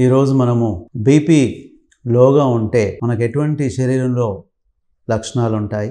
ఈరోజు మనము బీపీ లోగా ఉంటే మనకు ఎటువంటి శరీరంలో లక్షణాలు ఉంటాయి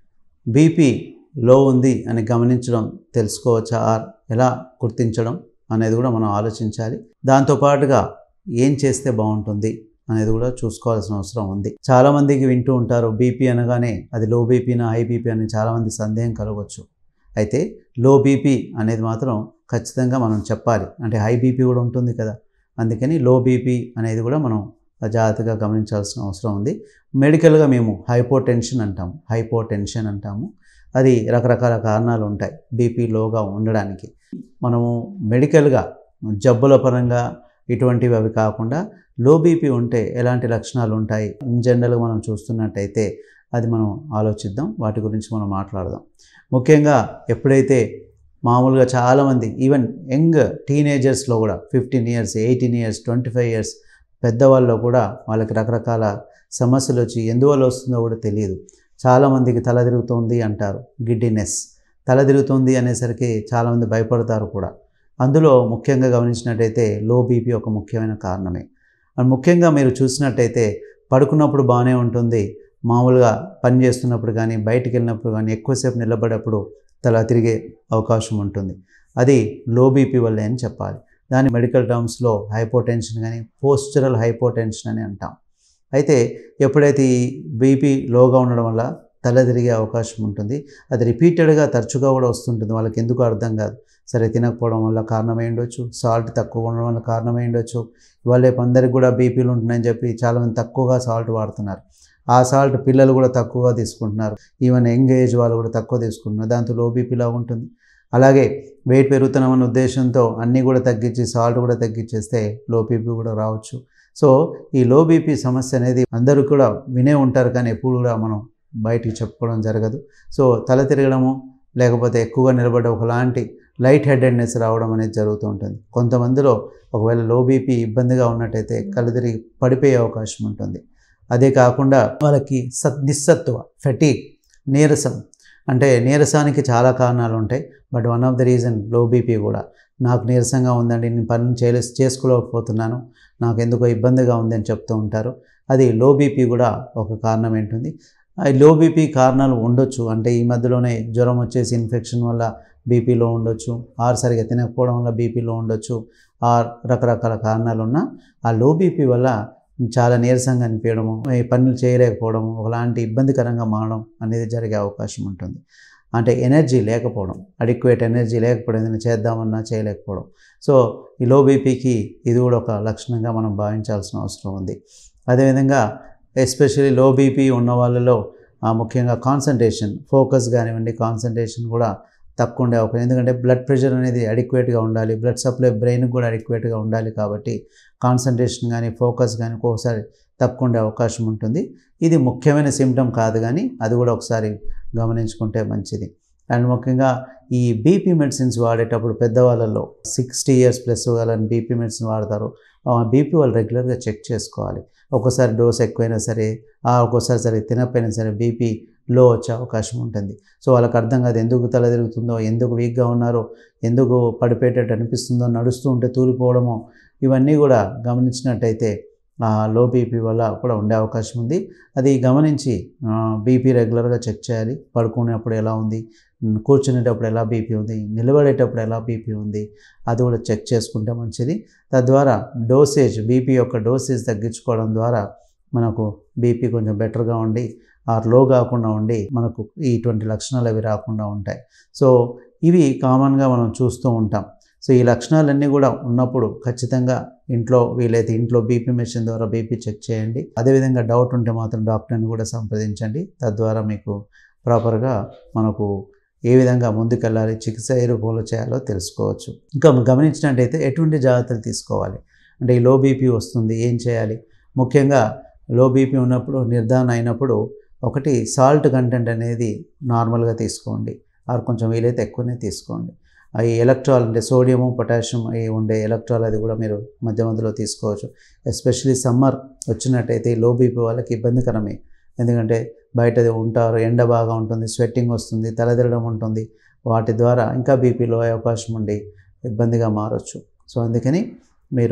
బీపీ లో ఉంది అని గమనించడం తెలుసుకోవచ్చా ఆర్ ఎలా గుర్తించడం అనేది కూడా మనం ఆలోచించాలి దాంతోపాటుగా ఏం చేస్తే బాగుంటుంది అనేది కూడా చూసుకోవాల్సిన అవసరం ఉంది చాలామందికి వింటూ ఉంటారు బీపీ అనగానే అది లో బీపీనా హై బీపీ అని చాలామంది సందేహం కలగవచ్చు అయితే లో బీపీ అనేది మాత్రం ఖచ్చితంగా మనం చెప్పాలి అంటే హై బీపీ కూడా ఉంటుంది కదా అందుకని లో బీపీ అనేది కూడా మనం జాగ్రత్తగా గమనించాల్సిన అవసరం ఉంది మెడికల్గా మేము హైపోటెన్షన్ అంటాము హైపోటెన్షన్ అంటాము అది రకరకాల కారణాలు ఉంటాయి బీపీ లోగా ఉండడానికి మనము మెడికల్గా జబ్బుల పరంగా ఇటువంటివి అవి కాకుండా లో బీపీ ఉంటే ఎలాంటి లక్షణాలు ఉంటాయి ఇన్ జనరల్గా మనం చూస్తున్నట్టయితే అది మనం ఆలోచిద్దాం వాటి గురించి మనం మాట్లాడదాం ముఖ్యంగా ఎప్పుడైతే మామూలుగా చాలామంది ఈవెన్ యంగ్ టీనేజర్స్లో కూడా fifteen years eighteen years twenty five years పెద్దవాళ్ళలో కూడా వాళ్ళకి రకరకాల సమస్యలు వచ్చి ఎందువల్ల వస్తుందో కూడా తెలియదు చాలామందికి తల తిరుగుతుంది అంటారు గిడ్డినెస్ తల తిరుగుతుంది అనేసరికి చాలామంది భయపడతారు కూడా అందులో ముఖ్యంగా గమనించినట్టయితే లో బీపీ ఒక ముఖ్యమైన కారణమే అండ్ ముఖ్యంగా మీరు చూసినట్టయితే పడుకున్నప్పుడు బాగానే ఉంటుంది మామూలుగా పని చేస్తున్నప్పుడు కానీ బయటికి వెళ్ళినప్పుడు కానీ ఎక్కువసేపు నిలబడేప్పుడు తల తిరిగే అవకాశం ఉంటుంది అది లో బీపీ వల్లే అని చెప్పాలి దాని మెడికల్ టర్మ్స్లో హైపోటెన్షన్ కానీ పోస్చరల్ హైపోటెన్షన్ అని అంటాం అయితే ఎప్పుడైతే ఈ బీపీ లోగా ఉండడం వల్ల తల తిరిగే అవకాశం ఉంటుంది అది రిపీటెడ్గా తరచుగా కూడా వస్తుంటుంది వాళ్ళకి ఎందుకు అర్థం కాదు సరే తినకపోవడం వల్ల కారణమై ఉండొచ్చు సాల్ట్ తక్కువ ఉండడం వల్ల కారణమై ఉండొచ్చు ఇవాళ రేపు అందరికి కూడా బీపీలు ఉంటున్నాయని చెప్పి చాలామంది తక్కువగా సాల్ట్ వాడుతున్నారు ఆ సాల్ట్ పిల్లలు కూడా తక్కువగా తీసుకుంటున్నారు ఈవెన్ యంగ్ ఏజ్ వాళ్ళు కూడా తక్కువ తీసుకుంటున్నారు దాంతో లో బీపీలా ఉంటుంది అలాగే వెయిట్ పెరుగుతున్నామన్న ఉద్దేశంతో అన్నీ కూడా తగ్గించి సాల్ట్ కూడా తగ్గించేస్తే లో బీపీ కూడా రావచ్చు సో ఈ లో బీపీ సమస్య అనేది అందరూ కూడా వినే ఉంటారు కానీ ఎప్పుడు కూడా మనం బయటికి చెప్పుకోవడం జరగదు సో తల తిరగడము లేకపోతే ఎక్కువగా నిలబడ్డ ఒకలాంటి లైట్ హెడెడ్నెస్ రావడం అనేది జరుగుతూ ఉంటుంది కొంతమందిలో ఒకవేళ లో బీపీ ఇబ్బందిగా ఉన్నట్టయితే కళ్ళు తిరిగి పడిపోయే అవకాశం ఉంటుంది అదే కాకుండా వాళ్ళకి సత్ నిస్సత్వ ఫెటీక్ నీరసం అంటే నీరసానికి చాలా కారణాలు ఉంటాయి but one of the reason లో బీపీ కూడా నాకు నీరసంగా ఉందండి నేను పని చేయలే చేసుకోలేకపోతున్నాను నాకు ఎందుకో ఇబ్బందిగా ఉంది అని చెప్తూ ఉంటారు అది లో బీపీ కూడా ఒక కారణం ఏంటుంది ఈ లో బీపీ కారణాలు ఉండొచ్చు అంటే ఈ మధ్యలోనే జ్వరం వచ్చేసి ఇన్ఫెక్షన్ వల్ల బీపీలో ఉండొచ్చు ఆర్ సరిగా తినకపోవడం వల్ల బీపీలో ఉండొచ్చు ఆర్ రకరకాల కారణాలు ఉన్నా ఆ లో బీపీ వల్ల చాలా నీరసంగా అనిపించడము ఈ పనులు చేయలేకపోవడము ఒకలాంటి ఇబ్బందికరంగా మారడం అనేది జరిగే అవకాశం ఉంటుంది అంటే ఎనర్జీ లేకపోవడం అడిక్వేట్ ఎనర్జీ లేకపోవడం ఏదైనా చేద్దామన్నా చేయలేకపోవడం సో ఈ లో బీపీకి ఇది కూడా ఒక లక్షణంగా మనం భావించాల్సిన అవసరం ఉంది అదేవిధంగా ఎస్పెషల్లీ లో బీపీ ఉన్న వాళ్ళలో ముఖ్యంగా కాన్సన్ట్రేషన్ ఫోకస్ కానివ్వండి కాన్సన్ట్రేషన్ కూడా తక్కువ ఉండే అవకాశం ఎందుకంటే బ్లడ్ ప్రెషర్ అనేది అడిక్వేట్గా ఉండాలి బ్లడ్ సప్లై బ్రెయిన్కి కూడా అడిక్వేట్గా ఉండాలి కాబట్టి కాన్సన్ట్రేషన్ కానీ ఫోకస్ కానీ ఒక్కొక్కసారి తక్కువ ఉండే అవకాశం ఉంటుంది ఇది ముఖ్యమైన సిమ్టమ్ కాదు కానీ అది కూడా ఒకసారి గమనించుకుంటే మంచిది అండ్ ముఖ్యంగా ఈ బీపీ మెడిసిన్స్ వాడేటప్పుడు పెద్దవాళ్ళలో సిక్స్టీ ఇయర్స్ ప్లస్ వాళ్ళని బీపీ మెడిసిన్ వాడతారు బీపీ వాళ్ళు రెగ్యులర్గా చెక్ చేసుకోవాలి ఒక్కోసారి డోస్ ఎక్కువైనా సరే ఒక్కోసారి సరే తినకపోయినా సరే బీపీ లో వచ్చే అవకాశం ఉంటుంది సో వాళ్ళకి అర్థం కాదు ఎందుకు తల తిరుగుతుందో ఎందుకు వీక్గా ఉన్నారో ఎందుకు పడిపోయేటట్టు అనిపిస్తుందో నడుస్తూ ఉంటే తూలిపోవడమో ఇవన్నీ కూడా గమనించినట్టయితే లో బీపీ వల్ల కూడా ఉండే అవకాశం ఉంది అది గమనించి బీపీ రెగ్యులర్గా చెక్ చేయాలి పడుకునేటప్పుడు ఎలా ఉంది కూర్చునేటప్పుడు ఎలా బీపీ ఉంది నిలబడేటప్పుడు ఎలా బీపీ ఉంది అది కూడా చెక్ చేసుకుంటే మంచిది తద్వారా డోసేజ్ బీపీ యొక్క డోసేజ్ తగ్గించుకోవడం ద్వారా మనకు బీపీ కొంచెం బెటర్గా ఉండి ఆ లో కాకుండా ఉండి మనకు ఇటువంటి లక్షణాలు అవి రాకుండా ఉంటాయి సో ఇవి కామన్గా మనం చూస్తూ ఉంటాం సో ఈ లక్షణాలన్నీ కూడా ఉన్నప్పుడు ఖచ్చితంగా ఇంట్లో వీలైతే ఇంట్లో బీపీ మెషిన్ ద్వారా బీపీ చెక్ చేయండి అదేవిధంగా డౌట్ ఉంటే మాత్రం డాక్టర్ని కూడా సంప్రదించండి తద్వారా మీకు ప్రాపర్గా మనకు ఏ విధంగా ముందుకెళ్ళాలి చికిత్స ఏ రూపంలో చేయాలో తెలుసుకోవచ్చు ఇంకా గమనించినట్టయితే ఎటువంటి జాగ్రత్తలు తీసుకోవాలి అంటే ఈ లో బీపీ వస్తుంది ఏం చేయాలి ముఖ్యంగా లో బీపీ ఉన్నప్పుడు నిర్ధారణ అయినప్పుడు ఒకటి సాల్ట్ కంటెంట్ అనేది నార్మల్గా తీసుకోండి ఆర్ కొంచెం వీలైతే ఎక్కువనే తీసుకోండి ఈ ఎలక్ట్రాల్ అంటే సోడియము పొటాషియం అవి ఉండే ఎలక్ట్రాల్ అది కూడా మీరు మధ్య మధ్యలో తీసుకోవచ్చు ఎస్పెషలీ సమ్మర్ వచ్చినట్టయితే లో బీపీ వాళ్ళకి ఇబ్బందికరమే ఎందుకంటే బయట ఉంటారు ఎండ బాగా ఉంటుంది స్వెట్టింగ్ వస్తుంది తలదిరడం ఉంటుంది వాటి ద్వారా ఇంకా బీపీలో అవకాశం ఉండి ఇబ్బందిగా మారచ్చు సో అందుకని మీరు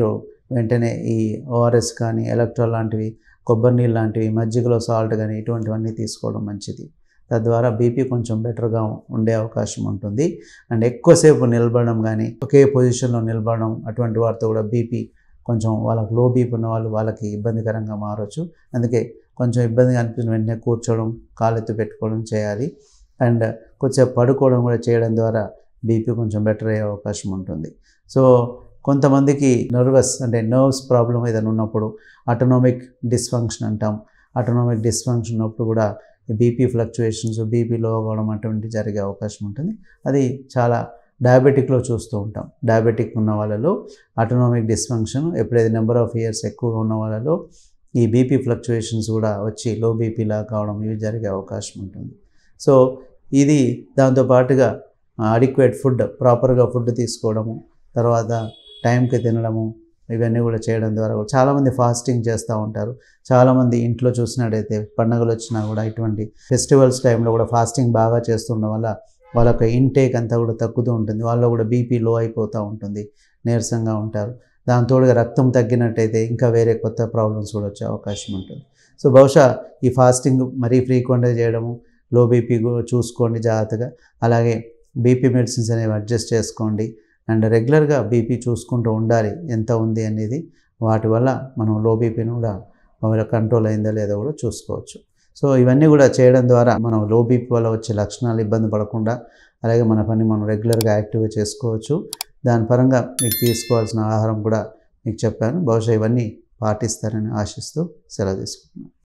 వెంటనే ఈ ఓఆర్ఎస్ కానీ ఎలక్ట్రాల్ లాంటివి కొబ్బరి నీళ్ళు లాంటివి మజ్జిగలో సాల్ట్ కానీ ఇటువంటివన్నీ తీసుకోవడం మంచిది తద్వారా బీపీ కొంచెం బెటర్గా ఉండే అవకాశం ఉంటుంది అండ్ ఎక్కువసేపు నిలబడడం కానీ ఒకే పొజిషన్లో నిలబడడం అటువంటి వారితో కూడా బీపీ కొంచెం వాళ్ళకి లో బీపీ ఉన్న వాళ్ళు వాళ్ళకి ఇబ్బందికరంగా మారవచ్చు అందుకే కొంచెం ఇబ్బందిగా అనిపించిన వెంటనే కూర్చోవడం కాలెత్తి పెట్టుకోవడం చేయాలి అండ్ కొంచెం పడుకోవడం కూడా చేయడం ద్వారా బీపీ కొంచెం బెటర్ అయ్యే అవకాశం ఉంటుంది సో కొంతమందికి నర్వస్ అంటే నర్వ్స్ ప్రాబ్లం ఏదైనా ఉన్నప్పుడు అటోనామిక్ డిస్ఫంక్షన్ అంటాం అటోనామిక్ డిస్ఫంక్షన్ ఉన్నప్పుడు కూడా బీపీ ఫ్లక్చుయేషన్స్ బీపీ లో అవ్వడం అటువంటి జరిగే అవకాశం ఉంటుంది అది చాలా డయాబెటిక్లో చూస్తూ ఉంటాం డయాబెటిక్ ఉన్న వాళ్ళలో అటోనామిక్ డిస్ఫంక్షన్ ఎప్పుడైతే నెంబర్ ఆఫ్ ఇయర్స్ ఎక్కువగా ఉన్న వాళ్ళలో ఈ బీపీ ఫ్లక్చుయేషన్స్ కూడా వచ్చి లో బీపీలా కావడం ఇవి జరిగే అవకాశం ఉంటుంది సో ఇది దాంతోపాటుగా అడిక్వేట్ ఫుడ్ ప్రాపర్గా ఫుడ్ తీసుకోవడము తర్వాత టైంకి తినడము ఇవన్నీ కూడా చేయడం ద్వారా కూడా చాలామంది ఫాస్టింగ్ చేస్తూ ఉంటారు చాలామంది ఇంట్లో చూసినట్టయితే పండుగలు వచ్చినా కూడా ఇటువంటి ఫెస్టివల్స్ టైంలో కూడా ఫాస్టింగ్ బాగా చేస్తుండడం వల్ల వాళ్ళ యొక్క ఇంటేక్ అంతా కూడా తగ్గుతూ ఉంటుంది వాళ్ళు కూడా బీపీ లో అయిపోతూ ఉంటుంది నీరసంగా ఉంటారు దాని తోడుగా రక్తం తగ్గినట్టయితే ఇంకా వేరే కొత్త ప్రాబ్లమ్స్ కూడా వచ్చే అవకాశం ఉంటుంది సో బహుశా ఈ ఫాస్టింగ్ మరీ ఫ్రీక్వెంట్గా చేయడము లో బీపీ చూసుకోండి జాగ్రత్తగా అలాగే బీపీ మెడిసిన్స్ అనేవి అడ్జస్ట్ చేసుకోండి అండ్ రెగ్యులర్గా బీపీ చూసుకుంటూ ఉండాలి ఎంత ఉంది అనేది వాటి వల్ల మనం లో బీపీని కూడా కంట్రోల్ అయిందా లేదో కూడా చూసుకోవచ్చు సో ఇవన్నీ కూడా చేయడం ద్వారా మనం లో బీపీ వల్ల వచ్చే లక్షణాలు ఇబ్బంది పడకుండా అలాగే మన పని మనం రెగ్యులర్గా యాక్టివ్గా చేసుకోవచ్చు దాని పరంగా మీకు తీసుకోవాల్సిన ఆహారం కూడా మీకు చెప్పాను బహుశా ఇవన్నీ పాటిస్తారని ఆశిస్తూ సెలవు తీసుకుంటున్నాను